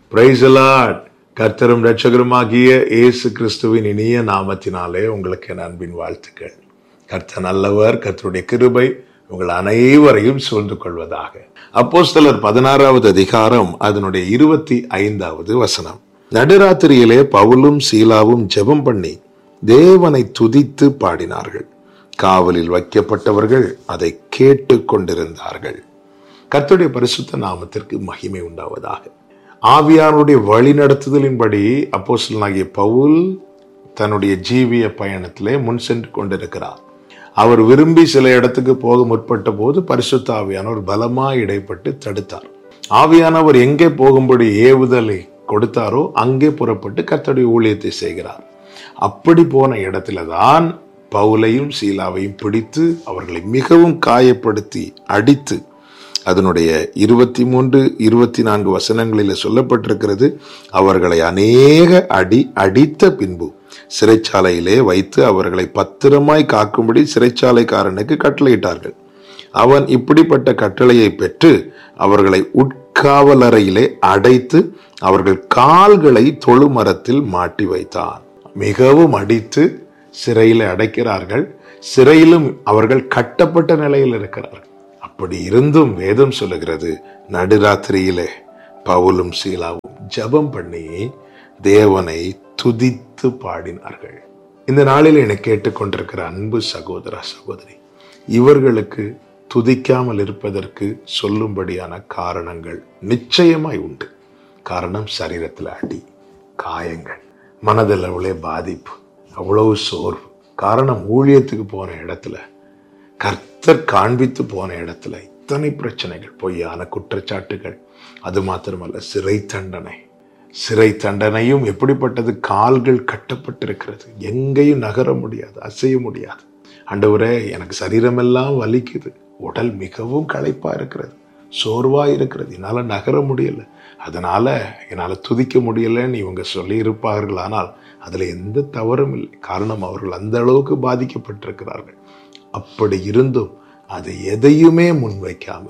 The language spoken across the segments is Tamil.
பிரைசலாட் கர்த்தரும் ரட்சகருமாகிய இயேசு கிறிஸ்துவின் இனிய நாமத்தினாலே உங்களுக்கு என் அன்பின் வாழ்த்துக்கள் கர்த்தர் நல்லவர் கர்த்தருடைய கிருபை உங்கள் அனைவரையும் சூழ்ந்து கொள்வதாக அப்போஸ்தலர் பதினாறாவது அதிகாரம் அதனுடைய இருபத்தி ஐந்தாவது வசனம் நடுராத்திரியிலே பவுலும் சீலாவும் ஜெபம் பண்ணி தேவனை துதித்து பாடினார்கள் காவலில் வைக்கப்பட்டவர்கள் அதை கேட்டு கொண்டிருந்தார்கள் கர்த்தருடைய பரிசுத்த நாமத்திற்கு மகிமை உண்டாவதாக ஆவியானுடைய வழி நடத்துதலின்படி அப்போஸ்தலனாகிய பவுல் தன்னுடைய ஜீவிய பயணத்திலே முன் சென்று கொண்டிருக்கிறார் அவர் விரும்பி சில இடத்துக்கு போக முற்பட்ட போது பரிசுத்த ஆவியானவர் பலமாய் இடைப்பட்டு தடுத்தார் ஆவியானவர் எங்கே போகும்படி ஏவுதலை கொடுத்தாரோ அங்கே புறப்பட்டு கர்த்தருடைய ஊழியத்தை செய்கிறார் அப்படி போன இடத்துல தான் பவுலையும் சீலாவையும் பிடித்து அவர்களை மிகவும் காயப்படுத்தி அடித்து அதனுடைய இருபத்தி மூன்று இருபத்தி நான்கு வசனங்களில் சொல்லப்பட்டிருக்கிறது அவர்களை அநேக அடி அடித்த பின்பு சிறைச்சாலையிலே வைத்து அவர்களை பத்திரமாய் காக்கும்படி சிறைச்சாலைக்காரனுக்கு கட்டளையிட்டார்கள் அவன் இப்படிப்பட்ட கட்டளையை பெற்று அவர்களை உட்காவலறையிலே அடைத்து அவர்கள் கால்களை தொழுமரத்தில் மாட்டி வைத்தான் மிகவும் அடித்து சிறையில் அடைக்கிறார்கள் சிறையிலும் அவர்கள் கட்டப்பட்ட நிலையில் இருக்கிறார்கள் அப்படி இருந்தும் வேதம் சொல்லுகிறது நடுராத்திரியிலே பவுலும் சீலாவும் ஜெபம் பண்ணி தேவனை துதித்து பாடினார்கள் இந்த நாளில் என்னை கேட்டுக்கொண்டிருக்கிற அன்பு சகோதர சகோதரி இவர்களுக்கு துதிக்காமல் இருப்பதற்கு சொல்லும்படியான காரணங்கள் நிச்சயமாய் உண்டு காரணம் சரீரத்தில் அடி காயங்கள் மனதளவுலே பாதிப்பு அவ்வளவு சோர்வு காரணம் ஊழியத்துக்கு போன இடத்துல கர்த்தர் காண்பித்து போன இடத்துல இத்தனை பிரச்சனைகள் பொய்யான குற்றச்சாட்டுகள் அது மாத்திரமல்ல சிறை தண்டனை சிறை தண்டனையும் எப்படிப்பட்டது கால்கள் கட்டப்பட்டிருக்கிறது எங்கேயும் நகர முடியாது அசைய முடியாது ஆண்டவரே எனக்கு சரீரமெல்லாம் வலிக்குது உடல் மிகவும் களைப்பா இருக்கிறது சோர்வா இருக்கிறது என்னால நகர முடியல அதனால என்னால துதிக்க முடியலன்னு இவங்க சொல்லி இருப்பார்கள் ஆனால் அதுல எந்த தவறும் இல்லை காரணம் அவர்கள் அந்த அளவுக்கு பாதிக்கப்பட்டிருக்கிறார்கள் அப்படி இருந்தும் அதை எதையுமே முன்வைக்காம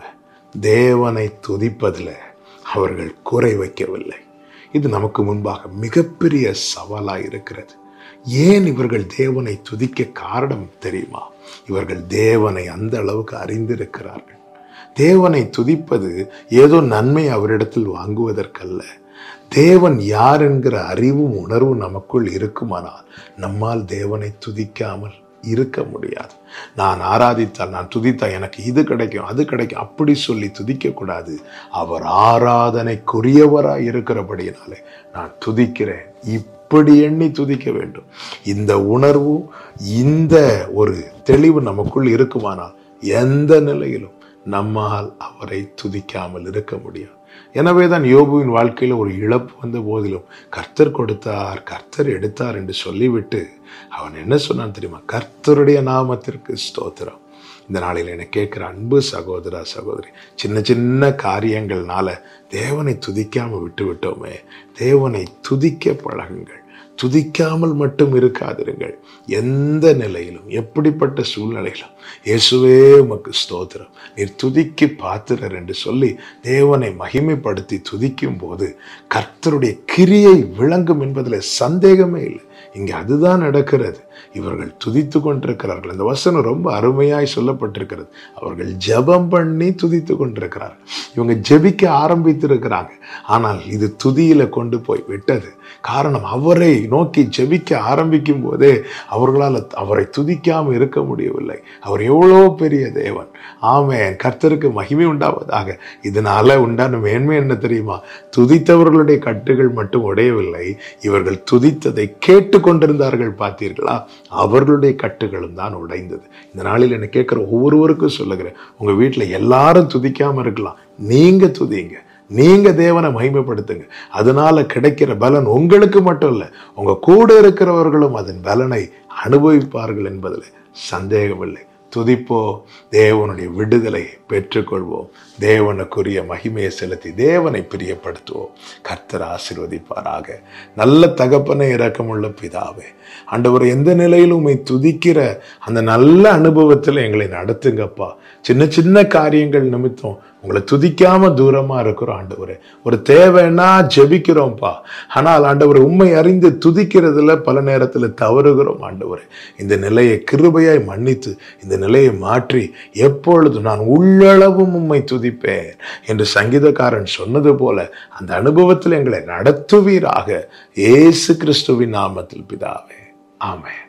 தேவனை துதிப்பதில் அவர்கள் குறை வைக்கவில்லை இது நமக்கு முன்பாக மிகப்பெரிய சவாலாக இருக்கிறது ஏன் இவர்கள் தேவனை துதிக்க காரணம் தெரியுமா இவர்கள் தேவனை அந்த அளவுக்கு அறிந்திருக்கிறார்கள் தேவனை துதிப்பது ஏதோ நன்மை அவரிடத்தில் வாங்குவதற்கல்ல தேவன் யார் என்கிற அறிவும் உணர்வும் நமக்குள் இருக்குமானால் நம்மால் தேவனை துதிக்காமல் இருக்க முடியாது நான் ஆராதித்தால் நான் துதித்தால் எனக்கு இது கிடைக்கும் அது கிடைக்கும் அப்படி சொல்லி துதிக்க கூடாது அவர் ஆராதனைக்குரியவராய் இருக்கிறபடியினாலே நான் துதிக்கிறேன் இப்படி எண்ணி துதிக்க வேண்டும் இந்த உணர்வு இந்த ஒரு தெளிவு நமக்குள் இருக்குமானால் எந்த நிலையிலும் நம்மால் அவரை துதிக்காமல் இருக்க முடியாது எனவே தான் யோபுவின் வாழ்க்கையில் ஒரு இழப்பு வந்த போதிலும் கர்த்தர் கொடுத்தார் கர்த்தர் எடுத்தார் என்று சொல்லிவிட்டு அவன் என்ன சொன்னான் தெரியுமா கர்த்தருடைய நாமத்திற்கு ஸ்தோத்திரம் இந்த நாளில் என்னை கேட்குற அன்பு சகோதரா சகோதரி சின்ன சின்ன காரியங்கள்னால தேவனை துதிக்காம விட்டு விட்டோமே தேவனை துதிக்க பழகுங்கள் துதிக்காமல் மட்டும் இருக்காதிருங்கள் எந்த நிலையிலும் எப்படிப்பட்ட சூழ்நிலையிலும் இயேசுவே உமக்கு ஸ்தோத்திரம் நீர் துதிக்கு பாத்திரர் என்று சொல்லி தேவனை மகிமைப்படுத்தி துதிக்கும் போது கர்த்தருடைய கிரியை விளங்கும் என்பதில் சந்தேகமே இல்லை இங்கே அதுதான் நடக்கிறது இவர்கள் துதித்து கொண்டிருக்கிறார்கள் இந்த வசனம் ரொம்ப அருமையாய் சொல்லப்பட்டிருக்கிறது அவர்கள் ஜெபம் பண்ணி துதித்து கொண்டிருக்கிறார்கள் இவங்க ஜெபிக்க ஆரம்பித்திருக்கிறாங்க ஆனால் இது துதியில கொண்டு போய் விட்டது காரணம் அவரை நோக்கி ஜெபிக்க ஆரம்பிக்கும் போதே அவர்களால் அவரை துதிக்காம இருக்க முடியவில்லை அவர் எவ்வளோ பெரிய தேவன் ஆமேன் கர்த்தருக்கு மகிமை உண்டாவதாக இதனால உண்டான மேன்மை என்ன தெரியுமா துதித்தவர்களுடைய கட்டுகள் மட்டும் உடையவில்லை இவர்கள் துதித்ததை கேட்டு கொண்டிருந்தார்கள் பார்த்தீர்களா அவர்களுடைய கட்டுகளும் தான் உடைந்தது இந்த நாளில் என்ன கேட்குற ஒவ்வொருவருக்கும் சொல்லுகிறேன் உங்க வீட்டில் எல்லாரும் துதிக்காம இருக்கலாம் நீங்க துதிங்க நீங்க தேவனை மகிமைப்படுத்துங்க அதனால கிடைக்கிற பலன் உங்களுக்கு மட்டும் இல்லை உங்க கூட இருக்கிறவர்களும் அதன் பலனை அனுபவிப்பார்கள் என்பதில் சந்தேகமில்லை துதிப்போ தேவனுடைய விடுதலை பெற்றுக்கொள்வோம் தேவனுக்குரிய மகிமையை செலுத்தி தேவனை பிரியப்படுத்துவோம் கர்த்தர் ஆசிர்வதிப்பாராக நல்ல தகப்பனை இரக்கமுள்ள பிதாவே ஆண்டவர் எந்த நிலையிலும் உண்மை துதிக்கிற அந்த நல்ல அனுபவத்தில் எங்களை நடத்துங்கப்பா சின்ன சின்ன காரியங்கள் நிமித்தம் உங்களை துதிக்காம தூரமா இருக்கிறோம் ஆண்டவரே ஒரு தேவைன்னா ஜெபிக்கிறோம்ப்பா ஆனால் ஆண்டவர் உண்மை அறிந்து துதிக்கிறதுல பல நேரத்தில் தவறுகிறோம் ஆண்டவரே இந்த நிலையை கிருபையாய் மன்னித்து இந்த நிலையை மாற்றி எப்பொழுது நான் உள்ளளவும் உம்மை துதிப்பேன் என்று சங்கீதக்காரன் சொன்னது போல அந்த அனுபவத்தில் எங்களை நடத்துவீராக இயேசு கிறிஸ்துவின் நாமத்தில் பிதாவே ஆமென்